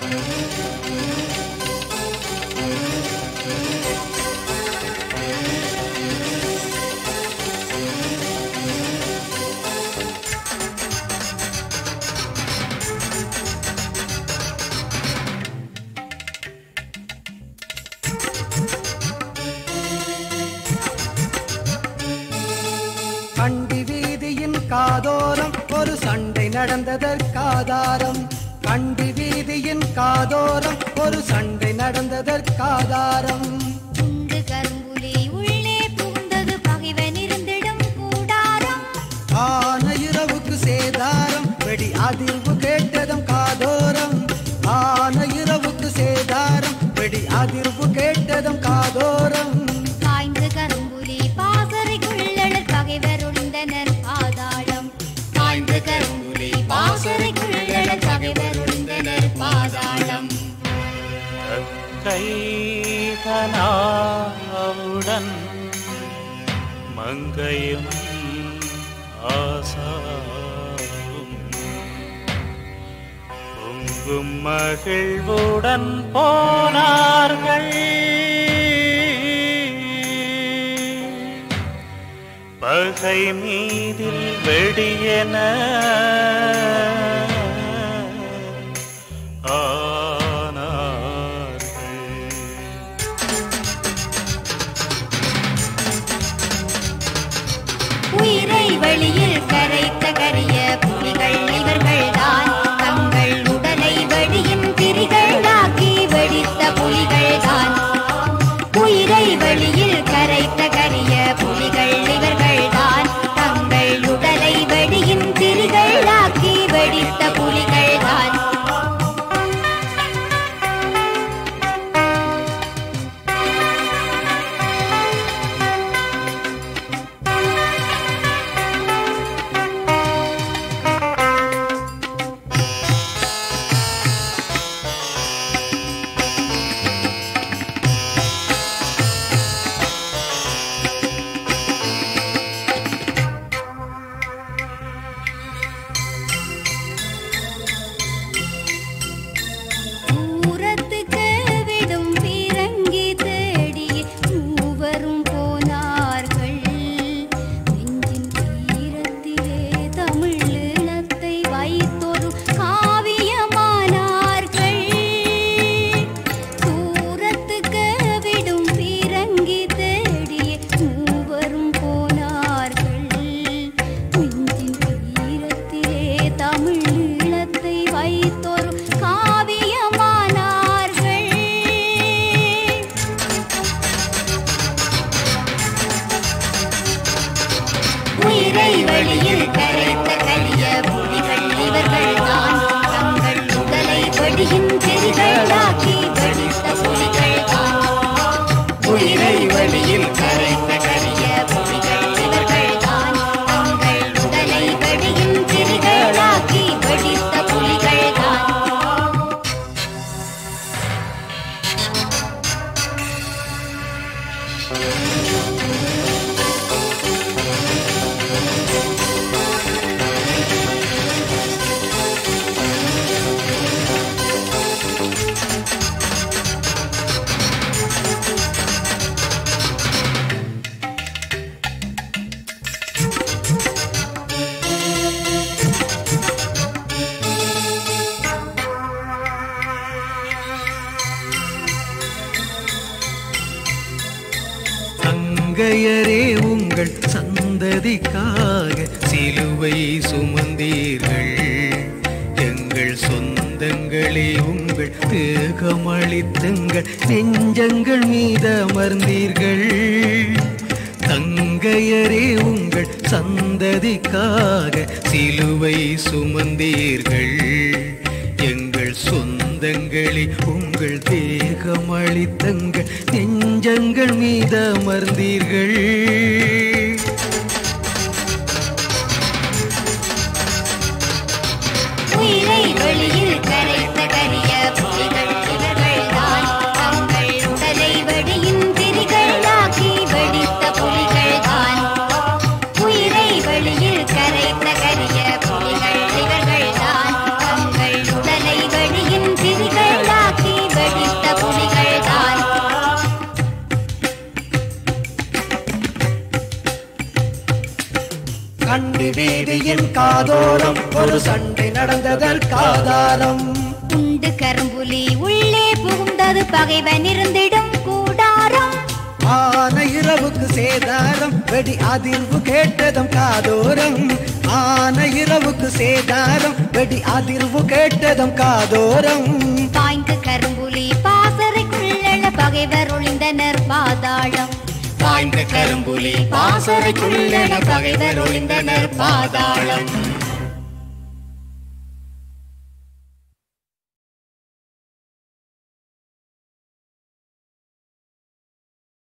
கண்டி வீதியின் காதோரம் ஒரு சண்டை நடந்ததற்காதாரம் கண்டி வீதியின் காதோரம் ஒரு சண்டை நடந்ததற்காதாரம் உண்டு கரும்புலி உள்ளே புகுந்தது பகைவன் இருந்திடும் கூடாரம் ஆன இரவுக்கு சேதாரம் வெடி அதிர்வு கேட்டதும் காதோரம் ஆன இரவுக்கு சேதாரம் வெடி அதிர்வு கேட்டதும் காதோரம் காய்ந்து கரும்புலி பாசறைக்குள்ளழல் பகைவர் உண்டனர் பாதாளம் காய்ந்து கரும்புலி பாசறைக்குள்ளழல் பகைவர் உண்டனர் பாதாளம் கைதனாவுடன் மங்கையும் ஆசாவும் பொங்கும் மகிழ்வுடன் போனார்கள் பகை மீதில் வெடியென ஆனார்கள் உயிரை வழியில் கரைத்த கரிய புலிகள் இவர்கள்தான் தங்கள் உடலை வழியின் திரிகளாக்கி வெடித்த புலிகள்தான் உயிரை வழியில் கரைத்த கரிய புலிகள் இவர்கள்தான் தங்கள் உடலை வழியின் திரிகளாக்கி வெடித்த புலிகள்தான் தூரத்துக்கு விடும் பீரங்கி தேடி மூவரும் போனார்கள் நெஞ்சின் தீரத்திலே தமிழ் ஈழத்தை வைத்தொரு காவியமானார்கள் தூரத்துக்கு விடும் பீரங்கி தேடி மூவரும் போனார்கள் நெஞ்சின் தீரத்திலே தமிழ் ஈழத்தை வைத்தொரு காவியமானார்கள் உயிரை வழியில் கரைத்த கரிய புலிகள் இவர்கள்தான் தங்கள் உடலை வழியின் திரிகளாக்கி வெடித்த புலிகள்தான் உயிரை வழியில் கரைத்த கரிய புலிகள் இவர்கள்தான் தங்கள் உடலை வழியின் திரிகளாக்கி வெடித்த புலிகள்தான் தங்கையரே உங்கள் சந்ததிக்காக சிலுவை சுமந்தீர்கள் எங்கள் சொந்தங்களே உங்கள் தேகமளித்துங்கள் நெஞ்சங்கள் மீதமர்ந்தீர்கள் தங்கையரே உங்கள் சந்ததிக்காக சிலுவை சுமந்தீர்கள் எங்கள் சொந்தங்களே உங்கள் தேகமளித்தங்கள் நெஞ்சங்கள் மீதமர்ந்தீர்கள் உயிரை வெளியில் கரைத்த கரிய புலிகள் இவர்கள்தான் தங்கள் உடலை வெடியின் திரிகளாக்கி வெடித்த புலிகள்தான் உயிரை வெளியில் கரைத்த கரிய புலிகள் இவர்கள்தான் தங்கள் உடலை வெடியின் திரிகளாக்கி கண்டி வீதியின் காதோரம் ஒரு சண்டை நடந்ததற்காதாரம் உண்டு கரும்புலி உள்ளே புகுந்தது பகைவன் இருந்திடும் கூடாரம் ஆன இரவுக்கு சேதாரம் வெடி அதிர்வு கேட்டதும் காதோரம் ஆன இரவுக்கு சேதாரம் வெடி அதிர்வு கேட்டதும் காதோரம் பாய்ந்து கரும்புலி பாசறைக்குள்ளெழ பகைவர் ஒளிந்தனர் பாதாளம் பாய்ந்த கரும்புலி பாசறைக்குள்ளெழ பகைவர் ஒளிந்தனர் பாதாளம்